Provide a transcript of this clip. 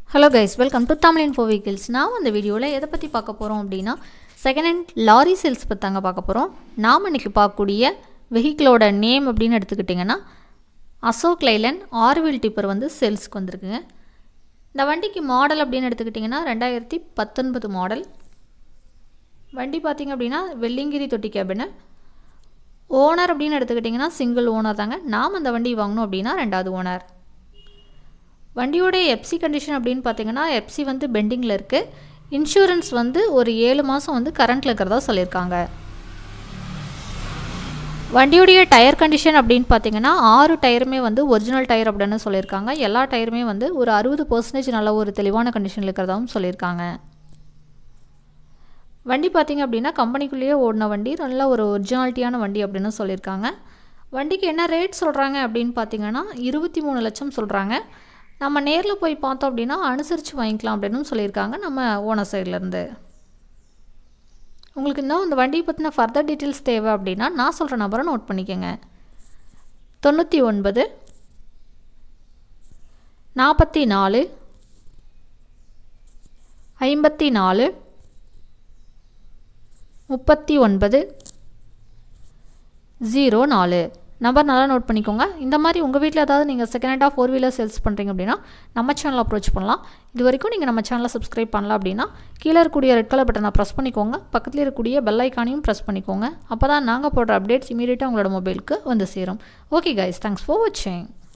hello guys welcome to Tamil info vehicles நான் இந்த வீடியோவில் எதை பற்றி பார்க்க போகிறோம் அப்படின்னா செகண்ட் ஹேண்ட் லாரி சேல்ஸ் பற்றி தாங்க பார்க்க போகிறோம் நாம் இன்றைக்கி பார்க்கக்கூடிய வெஹிக்கிளோட நேம் அப்படின்னு எடுத்துக்கிட்டிங்கன்னா அசோக் லைலன் ஆர்வில் டிப்பர் வந்து சேல்ஸ்க்கு வந்திருக்குங்க இந்த வண்டிக்கு மாடல் அப்படின்னு எடுத்துக்கிட்டிங்கன்னா ரெண்டாயிரத்தி பத்தொன்பது மாடல் வண்டி பார்த்திங்க அப்படின்னா வெள்ளிங்கிரி தொட்டி கேபினு ஓனர் அப்படின்னு எடுத்துக்கிட்டிங்கன்னா சிங்கிள் ஓனர் தாங்க நாம் அந்த வண்டி வாங்கணும் அப்படின்னா ரெண்டாவது ஓனர் வண்டியோடைய எப்சி கண்டிஷன் அப்படின்னு பார்த்தீங்கன்னா எப்சி வந்து பெண்டிங்கில் இருக்குது இன்சூரன்ஸ் வந்து ஒரு ஏழு மாதம் வந்து கரண்ட்டில் இருக்கிறதா சொல்லியிருக்காங்க வண்டியுடைய டயர் கண்டிஷன் அப்படின்னு பார்த்தீங்கன்னா ஆறு டயருமே வந்து ஒரிஜினல் டயர் அப்படின்னு சொல்லியிருக்காங்க எல்லா டயருமே வந்து ஒரு அறுபது பர்சன்டேஜ் நல்ல ஒரு தெளிவான கண்டிஷனில் இருக்கிறதாவும் சொல்லியிருக்காங்க வண்டி பார்த்திங்க அப்படின்னா கம்பெனிக்குள்ளேயே ஓடின வண்டி நல்ல ஒரு ஒரிஜினாலிட்டியான வண்டி அப்படின்னு சொல்லியிருக்காங்க வண்டிக்கு என்ன ரேட் சொல்கிறாங்க அப்படின்னு பார்த்தீங்கன்னா இருபத்தி மூணு லட்சம் சொல்கிறாங்க நம்ம நேரில் போய் பார்த்தோம் அப்படின்னா அனுசரித்து வாங்கிக்கலாம் அப்படின்னு சொல்லியிருக்காங்க நம்ம ஓனர் சைட்லேருந்து உங்களுக்கு இன்னும் இந்த வண்டியை பற்றின ஃபர்தர் டீட்டெயில்ஸ் தேவை அப்படின்னா நான் சொல்கிற நம்பரை நோட் பண்ணிக்கோங்க தொண்ணூற்றி ஒன்பது நாற்பத்தி நாலு ஐம்பத்தி நாலு முப்பத்தி ஒன்பது ஜீரோ நாலு நம்பர் நல்லா நோட் பண்ணிக்கோங்க இந்த மாதிரி உங்கள் வீட்டில் ஏதாவது நீங்கள் செகண்ட் ஹேண்டாக ஃபோர் வீலர் சேல்ஸ் பண்ணுறீங்க அப்படின்னா நம்ம சேனல் அப்ரோச் பண்ணலாம் இது வரைக்கும் நீங்கள் நம்ம சேனலை சப்ஸ்கிரைப் பண்ணலாம் அப்படின்னா கீழே இருக்கக்கூடிய ரெட் கலர் பட்டனை ப்ரெஸ் பண்ணிக்கோங்க பக்கத்தில் இருக்கக்கூடிய பெல் ஐக்கானையும் ப்ரெஸ் பண்ணிக்கோங்க அப்போ தான் நாங்கள் போடுற அப்டேட்ஸ் இமீடியட்டாக உங்களோட மொபைலுக்கு வந்து சேரும் ஓகே கைஸ் தேங்க்ஸ் ஃபார் வாட்சிங்